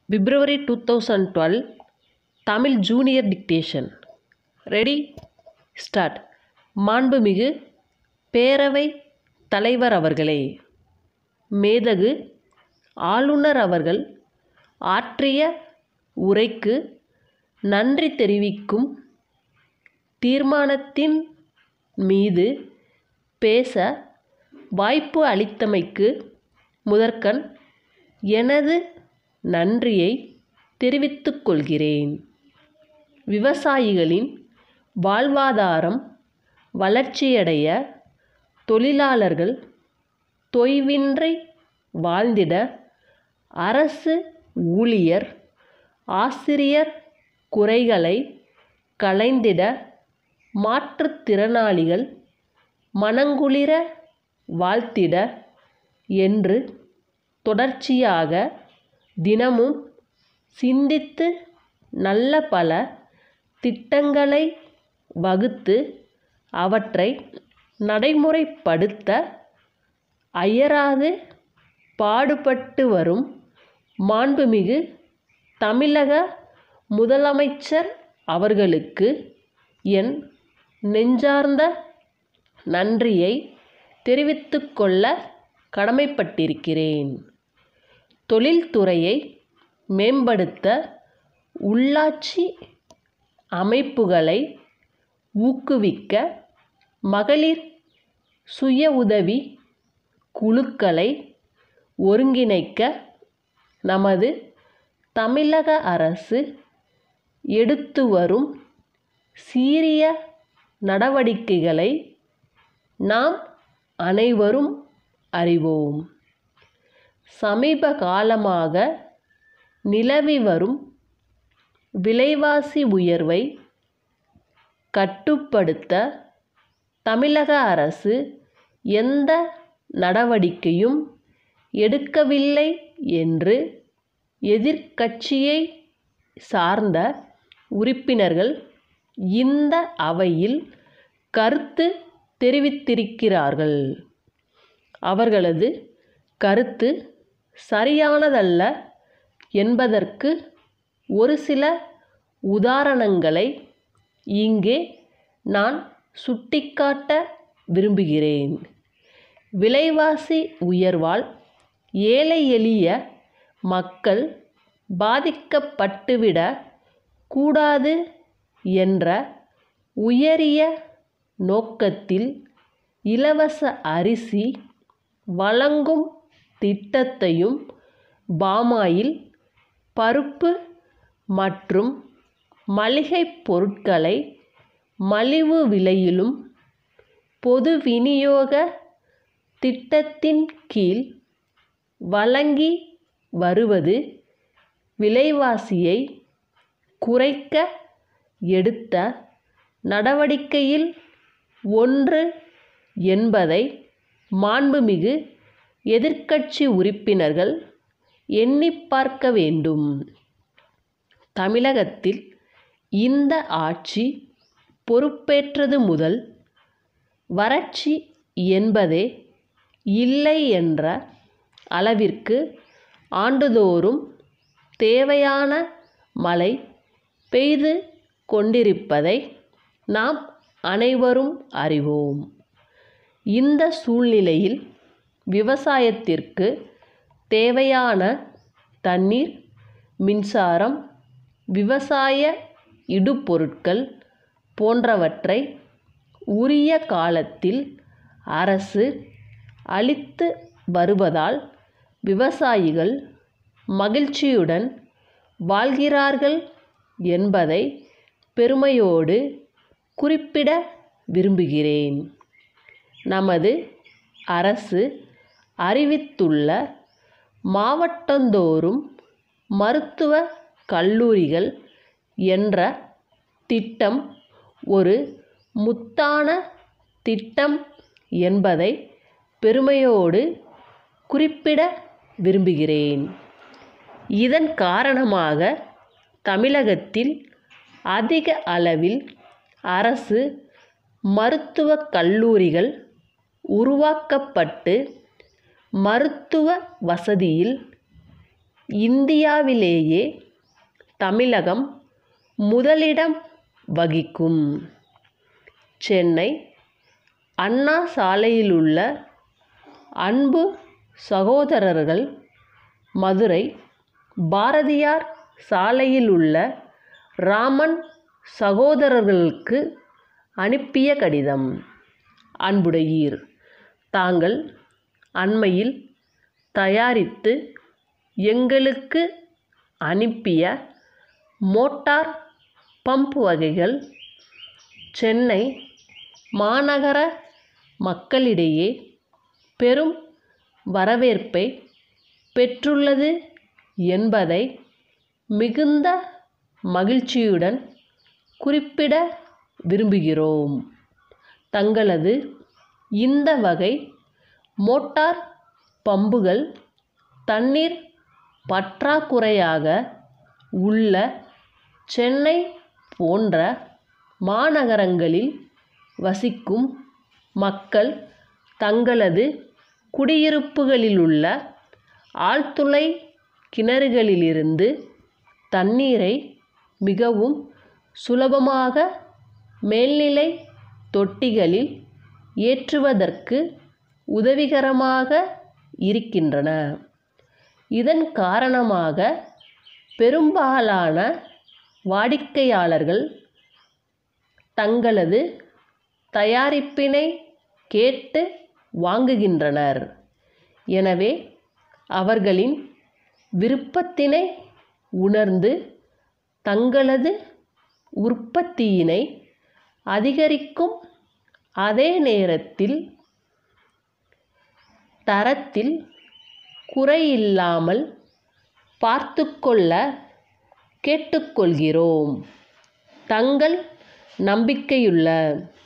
பிப்ரவரி two thousand twelve Tamil junior dictation ready start மாண்புமிகு பேரவை தலைவர் அவர்களே மேதகு ஆளுநர் அவர்கள் ஆற்றிய உரைக்கு நன்றி தெரிவிக்கும் தீர்மானத்தின் மீது பேச வாய்ப்பு அளித்தமைக்கு முதற்கண் எனது நன்றியை தெரிவித்துக் கொள்கிறேன் விவசாயிகளின் வாழ்வாதாரம் வளர்ச்சியடைய தொழிலாளர்கள் தொய்வின்றி வாழ்ந்திட அரசு ஊழியர் ஆசிரியர் குறைகளை களைந்திட மாற்றுத்திறனாளிகள் மனங்குளிர வாழ்த்திட என்று தொடர்ச்சியாக தினமும் சிந்தித்து நல்ல பல திட்டங்களை வகுத்து அவற்றை நடைமுறைப்படுத்த அயராது பாடுபட்டு வரும் மாண்புமிகு தமிழக முதலமைச்சர் அவர்களுக்கு என் நெஞ்சார்ந்த நன்றியை தெரிவித்துக் கொள்ள கடமைப்பட்டிருக்கிறேன் தொழில்துறையை மேம்படுத்த உள்ளாட்சி அமைப்புகளை ஊக்குவிக்க மகளிர் சுய உதவி குழுக்களை ஒருங்கிணைக்க நமது தமிழக அரசு எடுத்து வரும் சீரிய நடவடிக்கைகளை நாம் அனைவரும் அறிவோம் சமீப காலமாக நிலவி வரும் விலைவாசி உயர்வை கட்டுப்படுத்த தமிழக அரசு எந்த நடவடிக்கையும் எடுக்கவில்லை என்று எதிர்க்கட்சியை சார்ந்த உறுப்பினர்கள் இந்த அவையில் கருத்து தெரிவித்திருக்கிறார்கள் அவர்களது கருத்து சரியானதல்ல என்பதற்கு ஒரு சில உதாரணங்களை இங்கே நான் சுட்டிக்காட்ட விரும்புகிறேன் விலைவாசி உயர்வால் ஏழை எளிய மக்கள் பாதிக்கப்பட்டுவிட கூடாது என்ற உயரிய நோக்கத்தில் இலவச அரிசி வழங்கும் திட்டத்தையும் பாமாயில் பருப்பு மற்றும் மளிகைப் பொருட்களை மலிவு விலையிலும் பொது விநியோக திட்டத்தின் கீழ் வழங்கி வருவது விலைவாசியை குறைக்க எடுத்த நடவடிக்கையில் ஒன்று என்பதை மாண்புமிகு எதிர்க்கட்சி உறுப்பினர்கள் எண்ணிப் பார்க்க வேண்டும் தமிழகத்தில் இந்த ஆட்சி பொறுப்பேற்றது முதல் வறட்சி என்பதே இல்லை என்ற அளவிற்கு ஆண்டுதோறும் தேவையான மழை பெய்து கொண்டிருப்பதை நாம் அனைவரும் அறிவோம் இந்த சூழ்நிலையில் விவசாயத்திற்கு தேவையான தண்ணீர் மின்சாரம் விவசாய இடுபொருட்கள் போன்றவற்றை உரிய காலத்தில் அரசு அளித்து வருவதால் விவசாயிகள் மகிழ்ச்சியுடன் வாழ்கிறார்கள் என்பதை பெருமையோடு குறிப்பிட விரும்புகிறேன் நமது அரசு அறிவித்துள்ள மாவட்டந்தோறும் மருத்துவ கல்லூரிகள் என்ற திட்டம் ஒரு முத்தான திட்டம் என்பதை பெருமையோடு குறிப்பிட விரும்புகிறேன் இதன் காரணமாக தமிழகத்தில் அதிக அளவில் அரசு மருத்துவக் கல்லூரிகள் உருவாக்கப்பட்டு மருத்துவ வசதியில் இந்தியாவிலேயே தமிழகம் முதலிடம் வகிக்கும் சென்னை அண்ணா சாலையிலுள்ள அன்பு சகோதரர்கள் மதுரை பாரதியார் சாலையிலுள்ள ராமன் சகோதரர்களுக்கு அனுப்பிய கடிதம் அன்புடையீர் தாங்கள் அண்மையில் தயாரித்து எங்களுக்கு அனுப்பிய மோட்டார் பம்ப் வகைகள் சென்னை மாநகர மக்களிடையே பெரும் வரவேற்பை பெற்றுள்ளது என்பதை மிகுந்த மகிழ்ச்சியுடன் குறிப்பிட விரும்புகிறோம் தங்களது இந்த வகை மோட்டார் பம்புகள் தண்ணீர் பற்றாக்குறையாக உள்ள சென்னை போன்ற மாநகரங்களில் வசிக்கும் மக்கள் தங்களது குடியிருப்புகளிலுள்ள ஆழ்துளை கிணறுகளிலிருந்து தண்ணீரை மிகவும் சுலபமாக மேல்நிலை தொட்டிகளில் ஏற்றுவதற்கு உதவிகரமாக இருக்கின்றன இதன் காரணமாக பெரும்பாலான வாடிக்கையாளர்கள் தங்களது தயாரிப்பினை கேட்டு வாங்குகின்றனர் எனவே அவர்களின் விருப்பத்தினை உணர்ந்து தங்களது உற்பத்தியினை அதிகரிக்கும் அதே நேரத்தில் தரத்தில் குறையில்லாமல் பார்த்துக்கொள்ள கேட்டுக்கொள்கிறோம் தங்கள் நம்பிக்கையுள்ள